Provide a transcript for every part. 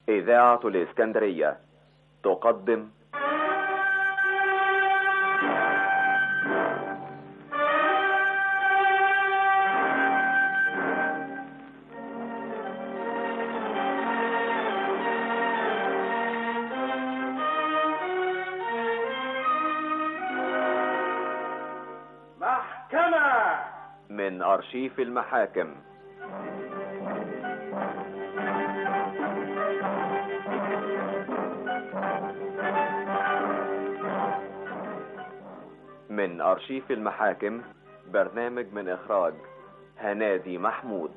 إذاعة الإسكندرية تقدم محكمة من أرشيف المحاكم من أرشيف المحاكم برنامج من إخراج هنادي محمود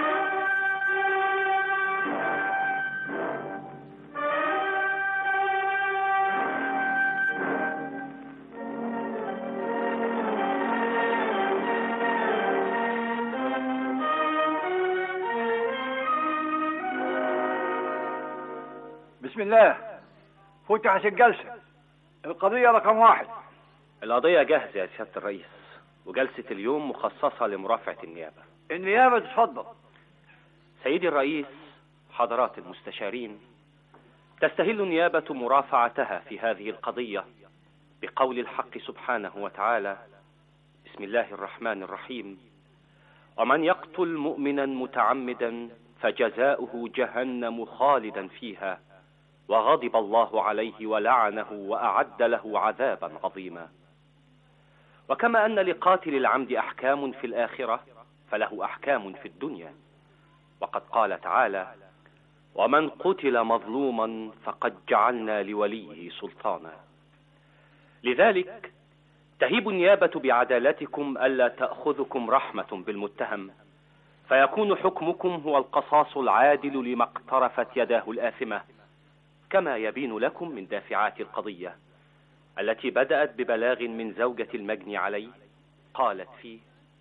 بسم الله فتحت الجلسة القضية رقم واحد القضية جاهزة يا سيادة الرئيس وجلسة اليوم مخصصة لمرافعة النيابة النيابة تتفضل سيدي الرئيس حضرات المستشارين تستهل النيابة مرافعتها في هذه القضية بقول الحق سبحانه وتعالى بسم الله الرحمن الرحيم ومن يقتل مؤمنا متعمدا فجزاؤه جهنم خالدا فيها وغضب الله عليه ولعنه واعد له عذابا عظيما وكما ان لقاتل العمد احكام في الاخره فله احكام في الدنيا وقد قال تعالى ومن قتل مظلوما فقد جعلنا لوليه سلطانا لذلك تهيب النيابه بعدالتكم الا تاخذكم رحمه بالمتهم فيكون حكمكم هو القصاص العادل لما اقترفت يداه الاثمه كما يبين لكم من دافعات القضية التي بدأت ببلاغ من زوجة المجني عليه قالت فيه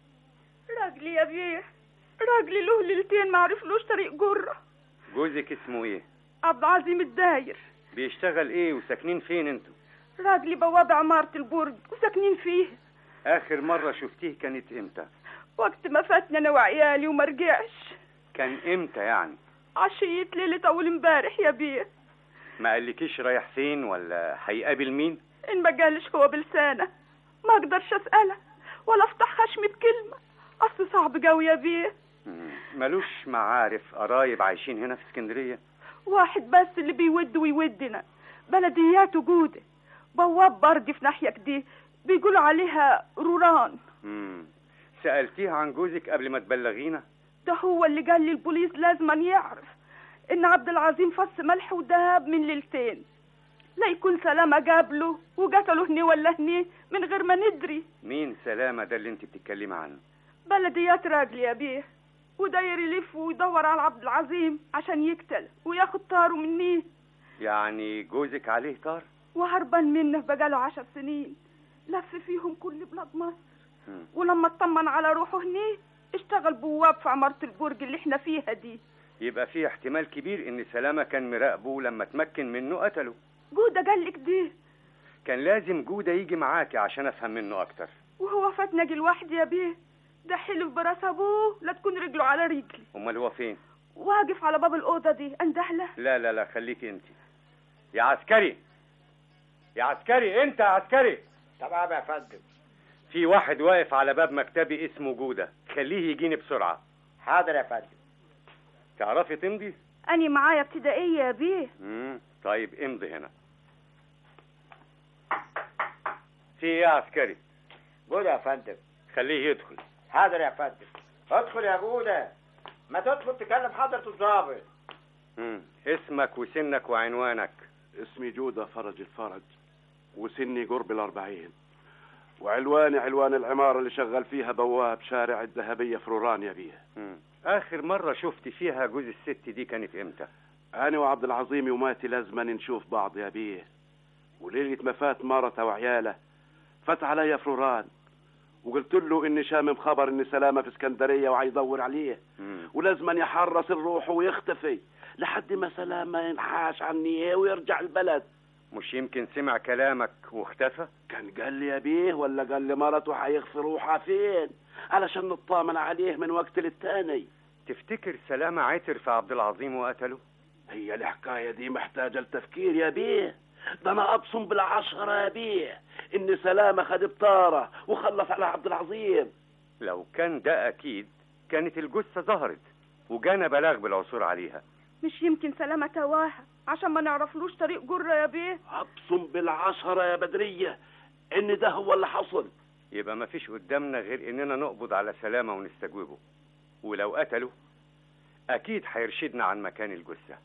راجلي يا بيه راجلي له ليلتين ما عرفلوش طريق جرة جوزك اسمه ايه عبد العظيم الداير بيشتغل ايه وساكنين فين انتوا راجلي بواب عمارة البرج وساكنين فيه اخر مرة شفتيه كانت امتى وقت ما فاتني انا وعيالي وما رجعش كان امتى يعني عشية ليلة اول امبارح يا بيه ما قالكيش رايح فين ولا هيقابل مين ان ما جالش هو بلسانه ما اقدرش اسأله ولا افتح خشمي بكلمة اصل صعب جوي يا بيه مم. ملوش معارف قرايب عايشين هنا في اسكندرية واحد بس اللي بيود ويودنا بلديات وجودة بواب برضي في ناحية كده بيقولوا عليها روران مم. سألتيه عن جوزك قبل ما تبلغينا ده هو اللي قال لي البوليس لازم يعرف ان عبد العظيم فص ملح وذهب من ليلتين لا يكون سلامة جابله وقتله هني ولا هني من غير ما ندري مين سلامة ده اللي انت بتتكلمي عنه بلديات راجل يا بيه وداير يلف ويدور على عبد العظيم عشان يقتل وياخد طاره مني يعني جوزك عليه طار وهربان منه بقاله عشر سنين لف فيهم كل بلاد مصر مم. ولما اطمن على روحه هني اشتغل بواب في عمارة البرج اللي احنا فيها دي يبقى في احتمال كبير ان سلامة كان مراقبه لما تمكن منه قتله جودة قال لك دي كان لازم جودة يجي معاكي عشان افهم منه اكتر وهو فاتنا جه لوحدي يا بيه ده حلف براس ابوه لا تكون رجله على رجلي امال هو فين واقف على باب الاوضه دي اندهله لا لا لا خليكي انت يا عسكري يا عسكري انت يا عسكري تمام يا فندم في واحد واقف على باب مكتبي اسمه جودة خليه يجيني بسرعة حاضر يا فندم تعرفي تمضي اني معايا ابتدائيه يا بيه مم. طيب امضي هنا في ايه يا عسكري جودة يا فندم خليه يدخل حاضر يا فندم ادخل يا جودة ما تدخل تكلم حضرة الضابط مم. اسمك وسنك وعنوانك اسمي جودة فرج الفرج وسني قرب الأربعين وعلواني علوان العمارة اللي شغال فيها بواب شارع الذهبية في روران يا بيه مم. اخر مرة شفت فيها جوز الست دي كانت امتى أنا وعبد العظيم وماتي لازما نشوف بعض يا بيه وليلة ما فات مرته وعياله فات عليا في روران وقلت له اني شامم خبر ان سلامه في اسكندريه وعايز يدور عليه مم. ولازما يحرص الروح ويختفي لحد ما سلامه ينحاش عني ويرجع البلد مش يمكن سمع كلامك واختفى كان قال لي يا بيه ولا قال لي مرته هيخفي روحها فين علشان نطمن عليه من وقت للتاني تفتكر سلامة عثر في عبد العظيم وقتله هي الحكاية دي محتاجة لتفكير يا بيه ده انا ابصم بالعشرة يا بيه ان سلامة خد بطارة وخلص على عبد العظيم لو كان ده اكيد كانت الجثه ظهرت وجانا بلاغ بالعثور عليها مش يمكن سلامة تواها عشان ما نعرفلوش طريق جرة يا بيه ابصم بالعشرة يا بدرية ان ده هو اللي حصل يبقى ما فيش قدامنا غير اننا نقبض على سلامه ونستجوبه ولو قتله اكيد هيرشدنا عن مكان الجثه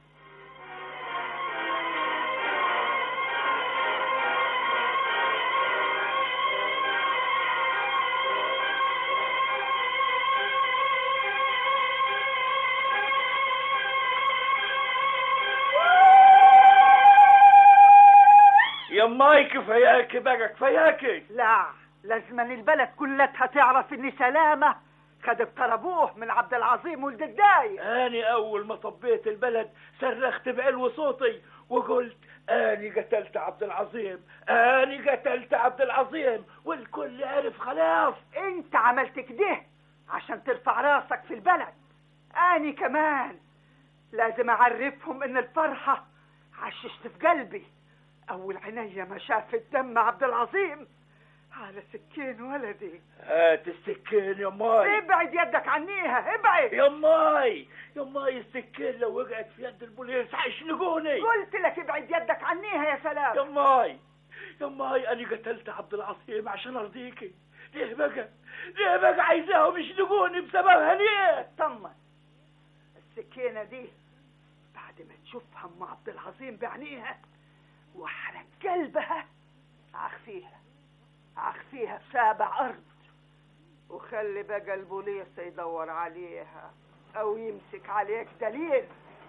يا ماي كفاياكي بقى كفاياكي لا لازم البلد كلها تعرف ان سلامة خد طربوه من عبد العظيم ولد الداي اني اول ما طبيت البلد صرخت بعلو صوتي وقلت اني قتلت عبد العظيم اني قتلت عبد العظيم والكل عرف خلاص انت عملت كده عشان ترفع راسك في البلد اني كمان لازم اعرفهم ان الفرحة عششت في قلبي اول عينيا ما شافت دم عبد العظيم على سكين ولدي هات السكين يا ماي ابعد يدك عنيها ابعد يا ماي يا ماي السكين لو وقعت في يد البوليس هيشنقوني قلت لك ابعد يدك عنيها يا يا سلام ماي يا ماي انا قتلت عبد العظيم عشان ارضيكي ليه بقى ليه بقى عايزاهم يشنقوني بسببها ليه طمن السكينة دي بعد ما تشوفها ام عبد العظيم بعينيها واحرق قلبها اخفيها اخفيها في سابع ارض وخلي بقى البوليس يدور عليها او يمسك عليك دليل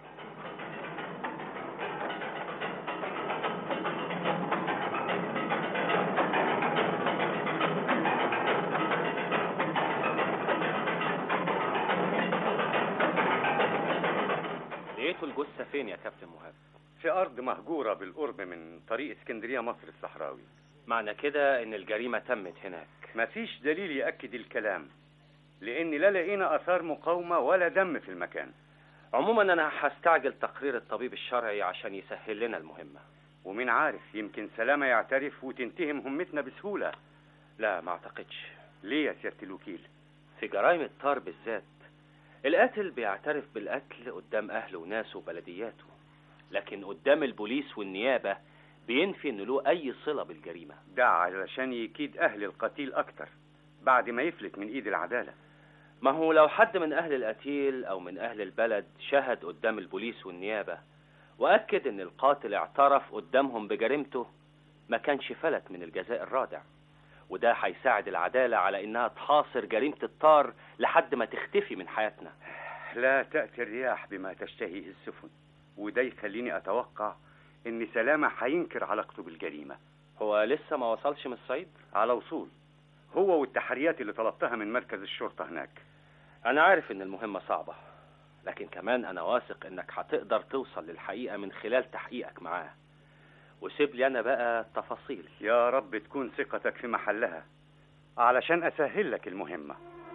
لقيتوا الجثة فين يا كابتن مهاب في ارض مهجوره بالقرب من طريق اسكندريه مصر الصحراوي معنى كده ان الجريمة تمت هناك مفيش دليل ياكد الكلام لان لا لقينا اثار مقاومه ولا دم في المكان عموما انا هستعجل تقرير الطبيب الشرعي عشان يسهل لنا المهمة ومين عارف يمكن سلامه يعترف وتنتهي مهمتنا بسهوله لا ما اعتقدش ليه يا سياده الوكيل في جرائم الطار بالذات القاتل بيعترف بالقتل قدام اهله وناسه وبلدياته لكن قدام البوليس والنيابة بينفي انه له اي صلة بالجريمة ده علشان يكيد اهل القتيل اكتر بعد ما يفلت من ايد العداله ما هو لو حد من اهل القتيل او من اهل البلد شهد قدام البوليس والنيابة واكد ان القاتل اعترف قدامهم بجريمته ما كانش فلت من الجزاء الرادع وده هيساعد العدالة على انها تحاصر جريمة الطار لحد ما تختفي من حياتنا لا تأتي الرياح بما تشتهيه السفن وده يخليني أتوقع إن سلامة هينكر علاقته بالجريمة هو لسه ما وصلش من الصعيد على وصول هو والتحريات اللي طلبتها من مركز الشرطة هناك انا عارف ان المهمة صعبة لكن كمان انا واثق انك هتقدر توصل للحقيقة من خلال تحقيقك معاه وسيب لي انا بقى التفاصيل يا رب تكون ثقتك في محلها علشان أسهل لك المهمة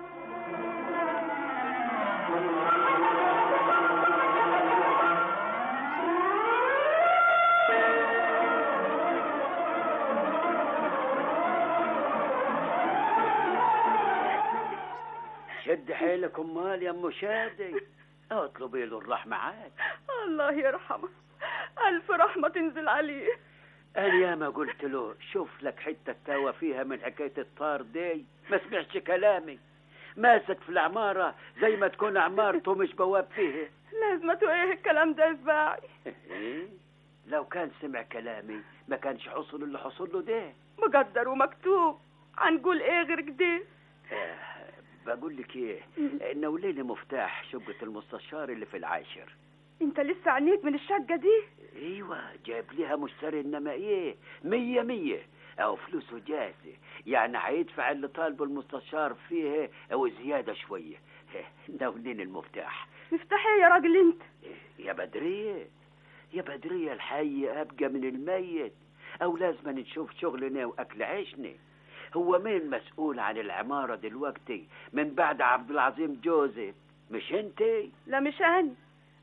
شد حيلك امال يا ام شادي اطلبي له الرحمه عاد الله يرحمه ألف رحمة تنزل عليه انا ياما قلت له شوف لك حته تاوى فيها من حكايه الطار دي ما سمعش كلامي ماسك في العماره زي ما تكون عمارته مش بواب فيها لازمته ايه الكلام ده يا زباعي إيه؟ لو كان سمع كلامي ما كانش حصل اللي حصل له ده مقدر ومكتوب هنقول ايه غير كده آه، بقول لك ايه نولي لي مفتاح شقه المستشار اللي في العاشر انت لسه عينيك من الشقة دي ايوه جايب ليها مشتري انما ايه مية مية او فلوسه جاهزة يعني هيدفع اللي طالبه المستشار فيه او زيادة شوية ناولين المفتاح مفتاح ايه يا راجل انت يا بدرية يا بدرية الحي ابقى من الميت او لازم نشوف شغلنا واكل عيشنا هو مين مسؤول عن العمارة دلوقتي من بعد عبد العظيم جوزيف مش انت لا مش انا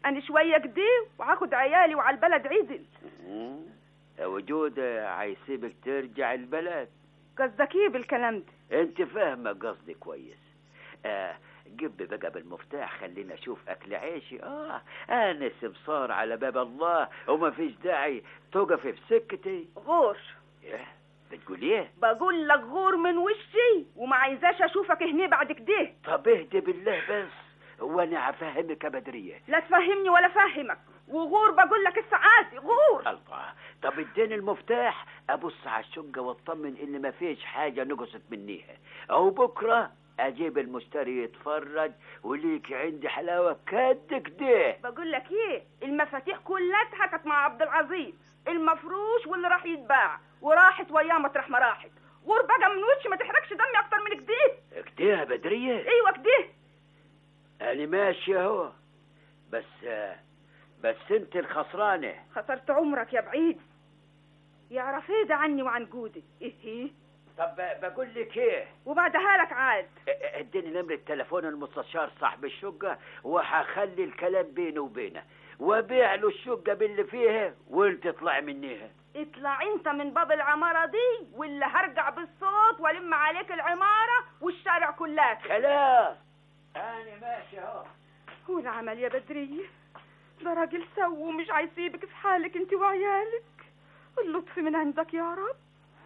انا شويه كده وهاخد عيالي وعلى البلد عزل مم. وجود هيسيبك ترجع البلد قصدك ايه بالكلام ده انت فاهمه قصدي كويس آه جيب بقى بالمفتاح خلينا اشوف اكل عيشي اه انا سمسار على باب الله وما فيش داعي توقفي في سكتي غور ايه بتقول ايه بقول لك غور من وشي وما عايزاش اشوفك هنا بعد كده طب اهدي بالله بس وانا افهمك يا بدريه لا تفهمني ولا فهمك وغور بقول لك الساعات غور الله طب اديني المفتاح ابص على الشقه واطمن ان ما فيش حاجه نقصت منيها او بكره اجيب المشتري يتفرج وليك عندي حلاوه كد كده بقول لك ايه المفاتيح كلها كانت مع عبد العزيز المفروش واللي راح يتباع وراحت وياه مطرح ما راحت غور بقى من وشي ما تحرقش دمي اكتر من كده كده يا بدريه ايوه كده انا ماشي اهو بس بس انت الخسرانه خسرت عمرك يا بعيد يعرف ايه ده عني وعن جودي ايه ايه طب بقول لك ايه وبعدها لك عاد ا- اديني نمرة تليفون المستشار صاحب الشقة وهخلي الكلام بيني وبينه وبيع له الشقة باللي فيها وانت اطلع منيها اطلع انت من باب العمارة دي واللي هرجع بالصوت والم عليك العمارة والشارع كلها خلاص انا ماشي اهو هو العمل يا بدرية ده راجل سو ومش هيسيبك في حالك انت وعيالك اللطف من عندك يا رب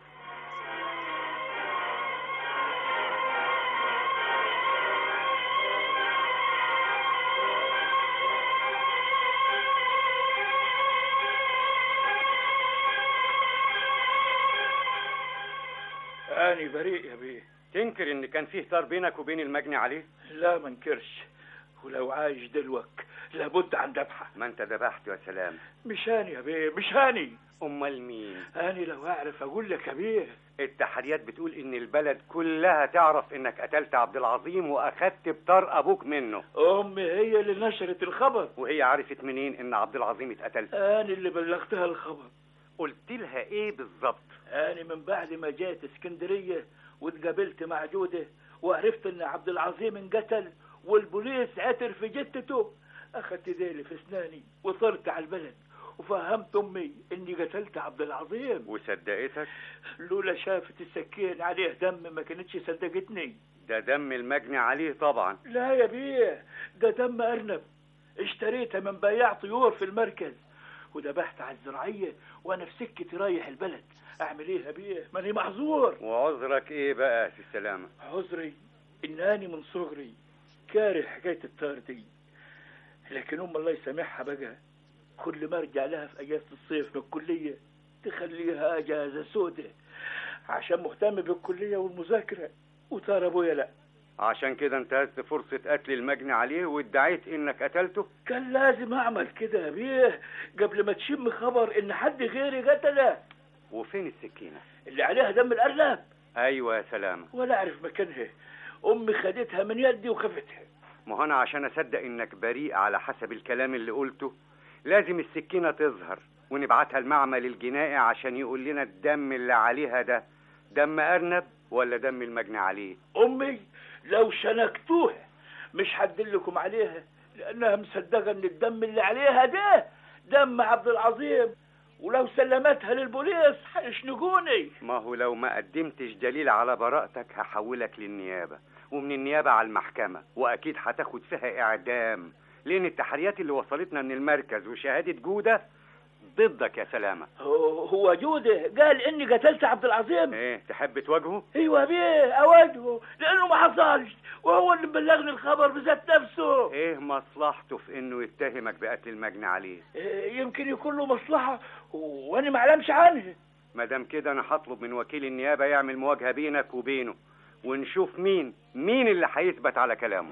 أنا بريء يا بيه تنكر ان كان فيه طار بينك وبين المجني عليه لا منكرش ولو عايش دلوك لابد عن ذبحه ما انت ذبحت يا سلام مش هاني يا بيه مش هاني امال مين هاني لو اعرف اقول لك يا بيه التحريات بتقول ان البلد كلها تعرف انك قتلت عبد العظيم واخدت بطار ابوك منه امي هي اللي نشرت الخبر وهي عرفت منين ان عبد العظيم اتقتل انا اللي بلغتها الخبر قلت لها ايه بالظبط انا من بعد ما جيت اسكندريه واتقابلت مع جوده وعرفت ان عبد العظيم انقتل والبوليس عثر في جثته اخدت ديلي في اسناني وصرت على البلد وفهمت امي اني قتلت عبد العظيم وصدقتك لولا شافت السكين عليه دم ما كانتش صدقتني ده دم المجني عليه طبعا لا يا بيه ده دم ارنب اشتريتها من بياع طيور في المركز وذبحت على الزراعيه وانا في سكتي رايح البلد اعمل ايه يا بيه ماني معذور وعذرك ايه بقى يا سي السلامه عذري اناني من صغري كاره حكايه الطار دي لكن ام الله يسامحها بقى كل ما ارجع لها في اجازه الصيف من الكليه تخليها اجازه سودة عشان مهتم بالكليه والمذاكره وترى ابويا لا عشان كده انتهزت فرصة قتل المجني عليه وادعيت انك قتلته كان لازم اعمل كده يا بيه قبل ما تشم خبر ان حد غيري قتله وفين السكينة اللي عليها دم الارنب ايوه يا سلامة ولا اعرف مكانها امي خدتها من يدي وخفتها ما هو انا عشان اصدق انك بريء على حسب الكلام اللي قلته لازم السكينة تظهر ونبعتها المعمل الجنائي عشان يقول لنا الدم اللي عليها ده دم ارنب ولا دم المجني عليه امي لو شنكتوها مش هدلكم عليها لانها مصدقه ان الدم اللي عليها ده دم عبد العظيم ولو سلمتها للبوليس هيشنقوني ما هو لو ما قدمتش دليل على براءتك هحولك للنيابة ومن النيابة على المحكمة وأكيد هتاخد فيها إعدام لأن التحريات اللي وصلتنا من المركز وشهادة جودة ضدك يا سلامة هو هو جوده قال اني قتلت عبد العظيم إيه تحب تواجهه؟ ايوه بيه اواجهه لانه ما حصلش وهو اللي مبلغني الخبر بذات نفسه إيه مصلحته في إنه يتهمك بقتل المجني عليه؟ إيه، يمكن يكون له مصلحه وانا ما اعلمش عنها ما دام كده أنا هطلب من وكيل النيابة يعمل مواجهة بينك وبينه ونشوف مين مين اللي هيثبت على كلامه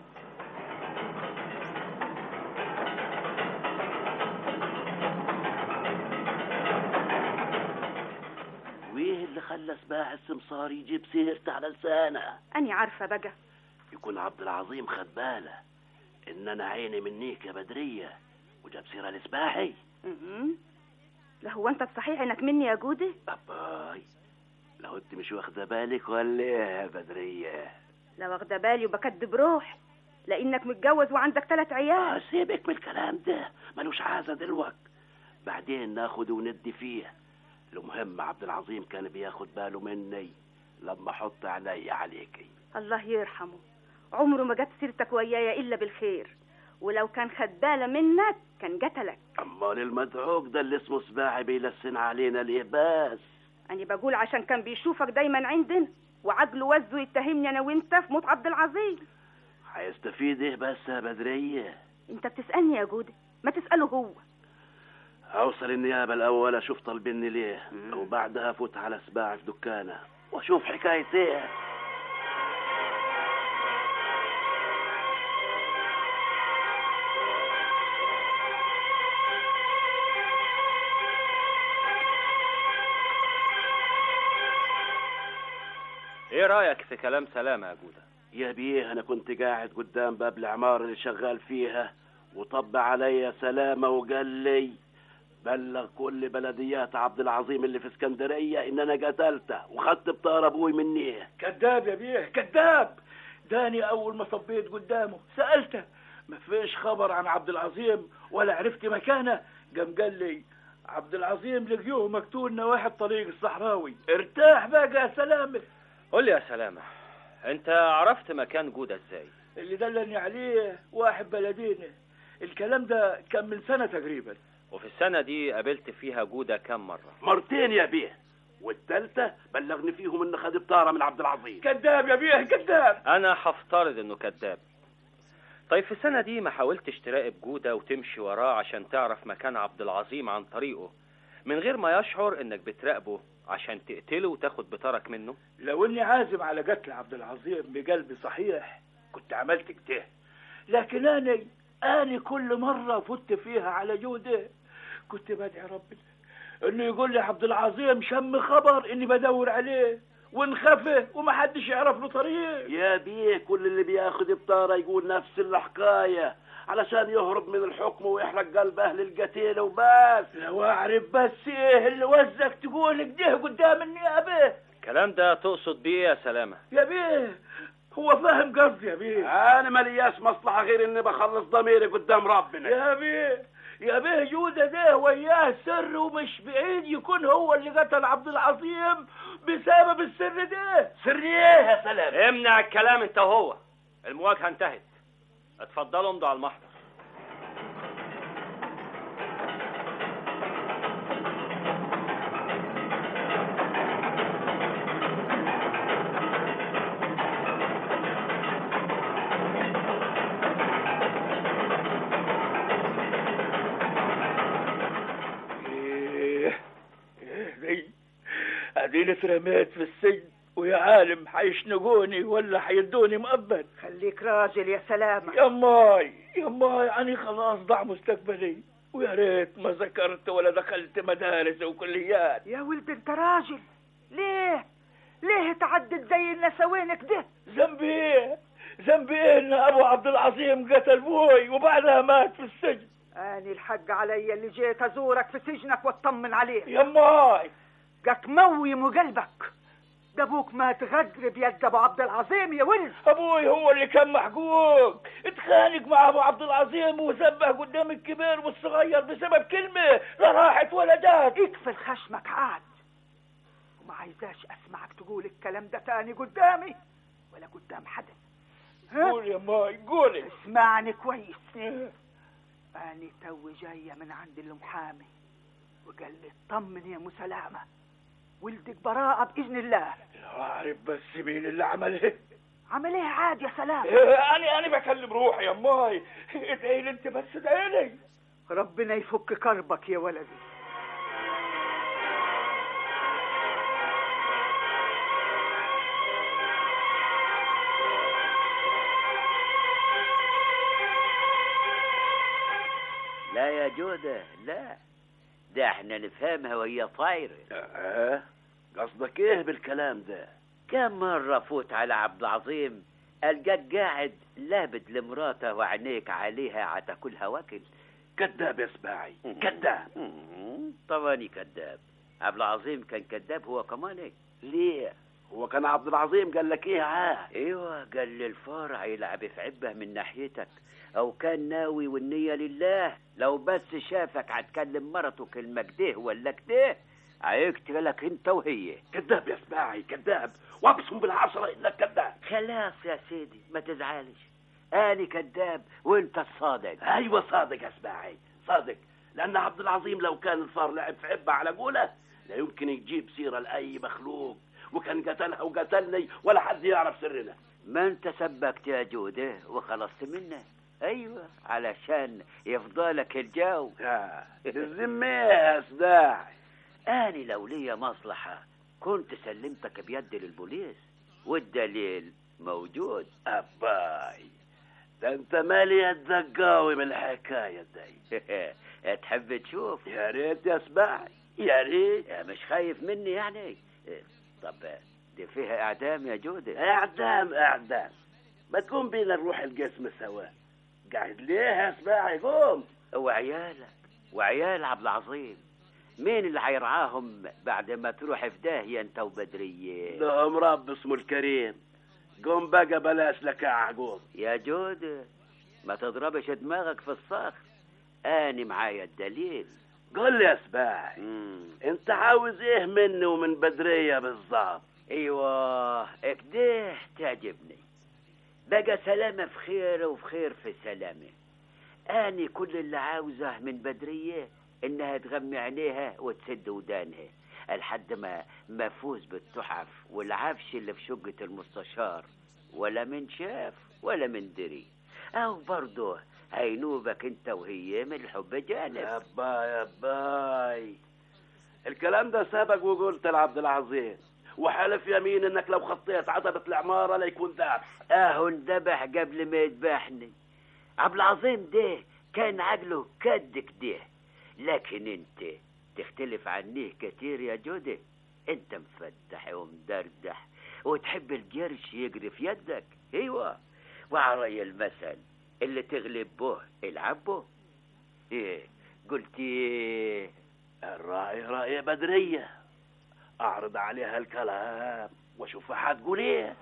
وايه اللي خلى سباح السمسار يجيب سيرت على لسانه أني عارفة بقى يكون عبد العظيم خد باله ان انا عيني منيك يا بدريه وجاب سيره لسباحي مهم. لا هو أنت بصحيح إنك مني يا جودة اباي لو انت مش واخده بالك ولا ايه يا بدريه لا واخدة بالي وبكدب روح لانك متجوز وعندك ثلاث عيال سيبك من الكلام ده ملوش عازة دلوقت بعدين ناخد وندي فيه المهم عبد العظيم كان بياخد باله مني لما احط عيني عليكي الله يرحمه عمره ما جاب سيرتك ويايا الا بالخير ولو كان خد باله منك كان قتلك امال المدعوك ده اللي اسمه سباعي بيلسن علينا ليه بس انا بقول عشان كان بيشوفك دايما عندنا وعقله وزه يتهمني انا وانت في موت عبد العظيم هيستفيد ايه بس يا بدرية انت بتسالني يا جوده ما تساله هو اوصل النيابة الاول اشوف طالبيني ليه وبعدها افوت على سباعي في دكانه واشوف حكاية ايه ايه رايك في كلام سلامه يا جوده يا بيه انا كنت قاعد قدام باب العمارة اللي شغال فيها وطب عليا سلامة وقال لي بلغ كل بلديات عبد العظيم اللي في اسكندرية ان انا قتلته وخدت بطار ابوي مني كذاب يا بيه كذاب داني اول ما صبيت قدامه سالته ما فيش خبر عن عبد العظيم ولا عرفت مكانه قام قال لي عبد العظيم لقيوه مقتول نواحي الطريق الصحراوي ارتاح بقى يا سلامه قول لي يا سلامه انت عرفت مكان جوده ازاي اللي دلني عليه واحد بلدينا الكلام ده كان من سنه تقريبا وفي السنه دي قابلت فيها جوده كام مره مرتين يا بيه والتالتة بلغني فيهم ان خد بطارة من عبد العظيم كذاب يا بيه كذاب انا هفترض انه كذاب طيب في السنه دي ما حاولتش تراقب جوده وتمشي وراه عشان تعرف مكان عبد العظيم عن طريقه من غير ما يشعر انك بتراقبه عشان تقتله وتاخد بطارك منه لو اني عازم على قتل عبد العظيم بقلبي صحيح كنت عملت كده لكن انا انا كل مره فت فيها على جوده كنت بدعي ربنا انه يقول لي عبد العظيم شم خبر اني بدور عليه ونخفه ومحدش يعرف له طريق يا بيه كل اللي بياخد بطارة يقول نفس الحكاية علشان يهرب من الحكم ويحرق قلب اهل القتيل وبس لو اعرف بس ايه اللي وزك تقول كده قدام النيابه الكلام ده تقصد بيه إيه يا سلامه يا بيه هو فاهم قصدي يا بيه انا ملياش مصلحة غير اني بخلص ضميري قدام ربنا يا بيه يا بيه جودة ده وياه سر ومش بعيد يكون هو اللي قتل عبد العظيم بسبب السر ده سر ايه يا سلام امنع الكلام انت وهو المواجهه انتهت اتفضلوا امضوا على المحضر ايه ايه دي اديني اترميت في السجن ويا عالم حيشنقوني ولا حيدوني مؤبد خليك راجل يا سلامة يا ماي يا ماي يعني خلاص ضاع مستقبلي ويا ريت ما ذكرت ولا دخلت مدارس وكليات يا ولد انت راجل ليه ليه تعدد زي النسوين كده ذنبي ايه ذنبي ايه ان ابو عبد العظيم قتل بوي وبعدها مات في السجن اني الحق علي اللي جيت ازورك في سجنك واطمن عليك يا ماي جاك مويم قلبك ده ابوك مات غدر بيد ابو عبد العظيم يا ولد ابوي هو اللي كان محقوق اتخانق مع ابو عبد العظيم وسبه قدام الكبير والصغير بسبب كلمه لا راحت ولا جات اقفل خشمك عاد وما عايزاش اسمعك تقول الكلام ده تاني قدامي ولا قدام حدا ها؟ قول يا ماي قولي اسمعني كويس أنا توي جاية من عند المحامي وقال لي اطمن يا مسلامة ولدك براءة بإذن الله لو اعرف بس مين اللي عمل ايه عمل ايه عاد يا سلام انا انا بكلم روحي يا ماي ادعي لي انت بس ادعي لي ربنا يفك كربك يا ولدي لا يا جودة لا ده احنا نفهمها وهي طايرة اه قصدك ايه بالكلام ده كم مرة فوت على عبد العظيم القاك قاعد لابد لمراته وعينيك عليها عتاكلها واكل كذاب يا سباعي كذاب طبعا كذاب عبد العظيم كان كذاب هو كمان ليه هو كان عبد العظيم قال لك ايه عاه ايوه قال لي الفرع يلعب في عبه من ناحيتك او كان ناوي والنيه لله لو بس شافك هتكلم مرته كلمه كده ولا كده هيقتلك انت وهي كذاب يا سباعي كذاب وابصم بالعشرة انك كذاب خلاص يا سيدي ما تزعلش انا كذاب وانت الصادق ايوه صادق يا سباعي صادق لان عبد العظيم لو كان الفار لعب في عبه على قوله لا يمكن يجيب سيره لاي مخلوق وكان قتلها وقتلني ولا حد يعرف سرنا ما انت سبكت يا جوده وخلصت منه ايوه علشان يفضلك الجو بالذمة يا سباعي اني لو ليا مصلحه كنت سلمتك بيد للبوليس والدليل موجود اباي ده انت مالي يدك قوي من الحكايه دي تحب تشوف يا ريت يا سباعي يا ريت يا مش خايف مني يعني طب دي فيها اعدام يا جوده اعدام اعدام ما تقوم بينا نروح القسم سوا قاعد ليه يا سباعي قوم وعيالك وعيال عبد العظيم مين اللي هيرعاهم بعد ما تروح في داهيه انت وبدريه لهم رب اسمه الكريم قوم بقى بلاش لك يا عقوب يا جودة ما تضربش دماغك في الصخر اني معايا الدليل قول لي يا سباعي انت عاوز ايه مني ومن بدرية بالظبط ايوه كده تعجبني بقى سلامة في خير وفي خير في سلامة اني كل اللي عاوزه من بدرية انها تغمي عينيها وتسد ودانها لحد ما ما فوز بالتحف والعفش اللي في شقة المستشار ولا من شاف ولا من دري او برضه هينوبك انت وهي من الحب جانب يا باي يا باي الكلام ده سبق وقلت لعبد العظيم وحلف يمين انك لو خطيت عتبة العمارة ليكون ذبح اهو اندبح قبل ما يذبحني عبد العظيم ده كان عقله كد كده لكن انت تختلف عنيه كتير يا جودة انت مفتح ومدردح وتحب القرش يجري في يدك ايوه وعري المثل اللي تغلب به العب به ايه قلت ايه الرأي رأي بدرية اعرض عليها الكلام واشوفها حتقول ايه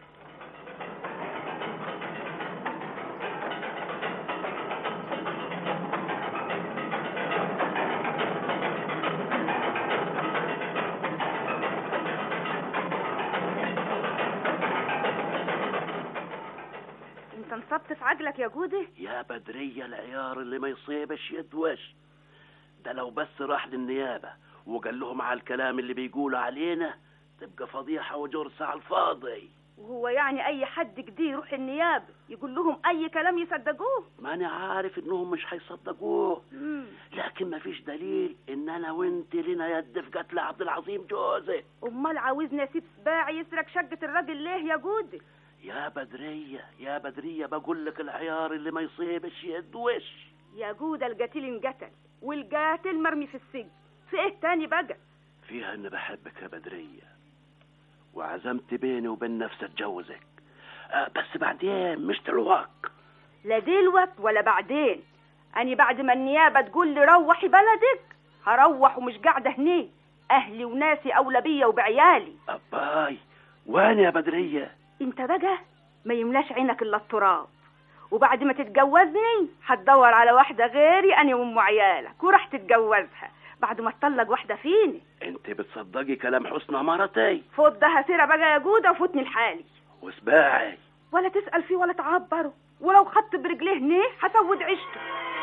انت انصبت في عجلك يا جودة يا بدرية العيار اللي ما يصيبش يدوش ده لو بس راح للنيابة وقال لهم على الكلام اللي بيقولوا علينا تبقى فضيحة وجرس على الفاضي وهو يعني اي حد كده يروح النيابة يقول لهم اي كلام يصدقوه ما انا عارف انهم مش هيصدقوه مم. لكن ما فيش دليل ان انا وانت لنا يد في قتل عبد العظيم جوزي امال عاوزني اسيب سباعي يسرق شقة الراجل ليه يا جودة يا بدرية يا بدرية بقول لك العيار اللي ما يصيبش يدوش يا جودة القتيل انقتل والقاتل مرمي في السجن في ايه تاني بقى فيها اني بحبك يا بدرية وعزمت بيني وبين نفسي اتجوزك آه بس بعدين مش دلوقتي لا دلوقت ولا بعدين أنا بعد ما النيابة تقول لي روحي بلدك هروح ومش قاعدة هني أهلي وناسي أولى بيا وبعيالي أباي وين يا بدرية انت بقى ما يملاش عينك إلا التراب وبعد ما تتجوزني هتدور على واحدة غيري أنا وأم عيالك وراح تتجوزها بعد ما تطلق واحدة فيني انت بتصدقي كلام حسنى مرتي فوت ده سيرة بقى يا جودة وفوتني لحالي وسباعي ولا تسأل فيه ولا تعبره ولو خدت برجليه هنيه هسود عيشته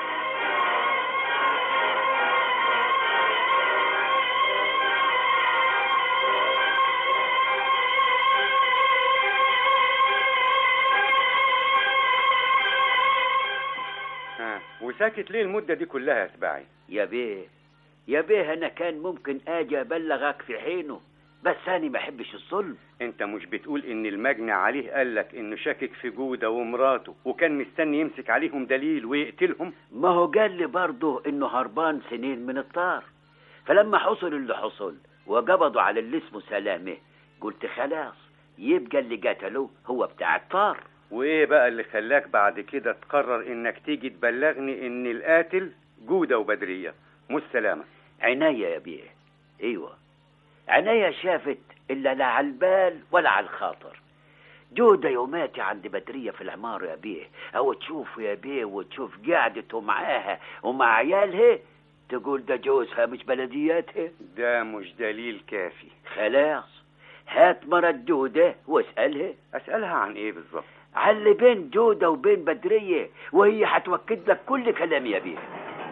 ها وساكت ليه المدة دي كلها يا سباعي يا بيه يا بيه انا كان ممكن اجي ابلغك في حينه بس انا ما احبش الظلم انت مش بتقول ان المجني عليه قالك انه شاكك في جودة ومراته وكان مستني يمسك عليهم دليل ويقتلهم ما هو قال لي برضه انه هربان سنين من الطار فلما حصل اللي حصل وقبضوا على اللي اسمه سلامه قلت خلاص يبقى اللي قتله هو بتاع الطار وايه بقى اللي خلاك بعد كده تقرر انك تيجي تبلغني ان القاتل جودة وبدرية مش سلامة عناية يا بيه ايوه عينيا شافت إلا لا على البال ولا على الخاطر جودة يوماتي عند بدرية في العمارة يا بيه أو تشوفه يا بيه وتشوف قعدته معاها ومع عيالها تقول ده جوزها مش بلدياتها ده مش دليل كافي خلاص هات مرة جودة واسألها اسالها عن ايه بالظبط على اللي بين جودة وبين بدرية وهي هتوكد لك كل كلام يا بيه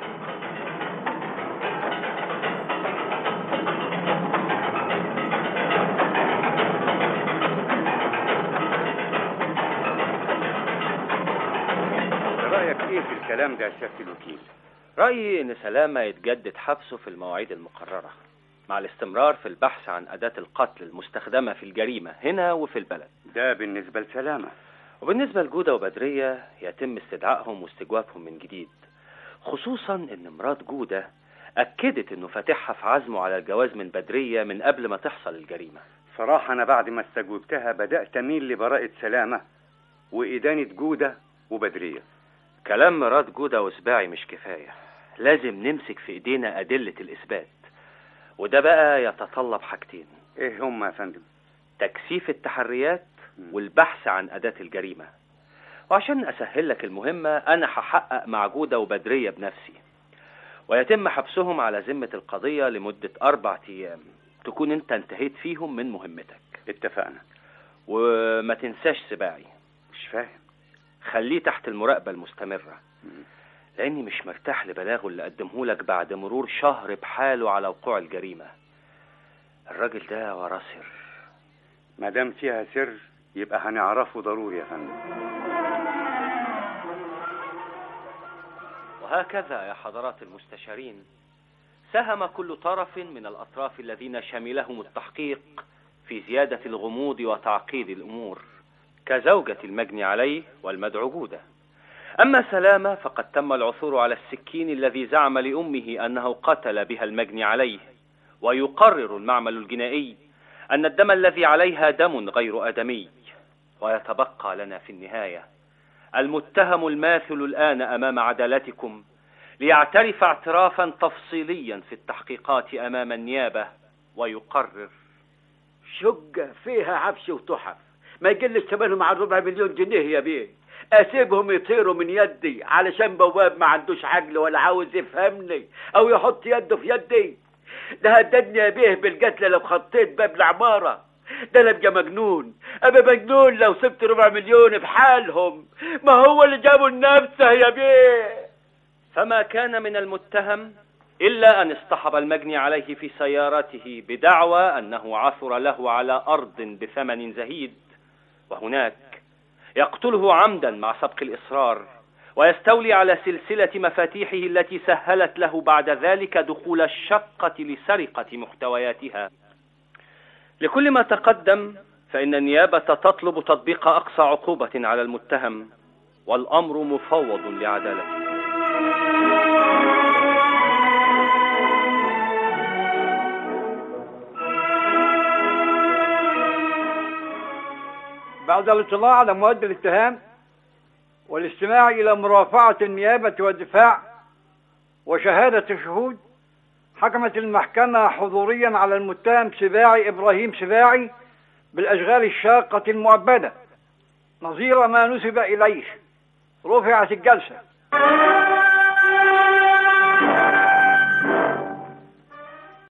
رايك ايه في الكلام ده يا سياده الوكيل رأيي إن سلامة يتجدد حبسه في المواعيد المقررة مع الاستمرار في البحث عن أداة القتل المستخدمة في الجريمة هنا وفي البلد ده بالنسبه لسلامه وبالنسبة لجودة وبدرية يتم استدعائهم واستجوابهم من جديد خصوصا إن مرات جودة أكدت إنه فاتحها في عزمه على الجواز من بدرية من قبل ما تحصل الجريمة صراحه انا بعد ما استجوبتها بدات اميل لبراءه سلامه وادانه جوده وبدريه كلام مرات جودة وسباعي مش كفاية لازم نمسك في ايدينا أدلة الإثبات وده بقى يتطلب حاجتين ايه هم يا فندم تكثيف التحريات والبحث عن أداة الجريمة وعشان أسهل لك المهمة أنا هحقق مع جودة وبدرية بنفسي ويتم حبسهم على ذمة القضية لمدة أربع أيام تكون أنت انتهيت فيهم من مهمتك اتفقنا وما تنساش سباعي مش فاهم خليه تحت المراقبة المستمرة لأني مش مرتاح لبلاغه اللي قدمه لك بعد مرور شهر بحاله على وقوع الجريمة الراجل ده وراه سر ما دام فيها سر يبقى هنعرفه ضروري يا فندم وهكذا يا حضرات المستشارين ساهم كل طرف من الأطراف الذين شملهم التحقيق في زيادة الغموض وتعقيد الأمور كزوجة المجني عليه والمدعو جودة أما سلامة فقد تم العثور على السكين الذي زعم لأمه أنه قتل بها المجني عليه ويقرر المعمل الجنائي أن الدم الذي عليها دم غير آدمي ويتبقى لنا في النهاية المتهم الماثل الآن أمام عدالتكم ليعترف اعترافا تفصيليا في التحقيقات أمام النيابة ويقرر شقة فيها عفش وتحف ما يقلش ثمنهم عن ربع مليون جنيه يا بيه اسيبهم يطيروا من يدي علشان بواب ما عندوش عقل ولا عاوز يفهمني او يحط يده في يدي ده هددني يا بيه بالقتل لو خطيت باب العمارة ده انا ابقى مجنون ابقى مجنون لو سبت ربع مليون بحالهم ما هو اللي جابوا لنفسه يا بيه فما كان من المتهم إلا أن اصطحب المجني عليه في سيارته بدعوى أنه عثر له على أرض بثمن زهيد وهناك يقتله عمدا مع سبق الإصرار ويستولي على سلسلة مفاتيحه التي سهلت له بعد ذلك دخول الشقة لسرقة محتوياتها لكل ما تقدم فإن النيابة تطلب تطبيق أقصى عقوبة على المتهم والأمر مفوض لعدالته بعد الاطلاع على مواد الاتهام والاستماع إلى مرافعة النيابة والدفاع وشهادة الشهود حكمت المحكمة حضوريا على المتهم سباعي إبراهيم سباعي بالأشغال الشاقة المؤبدة نظير ما نسب إليه رفعت الجلسة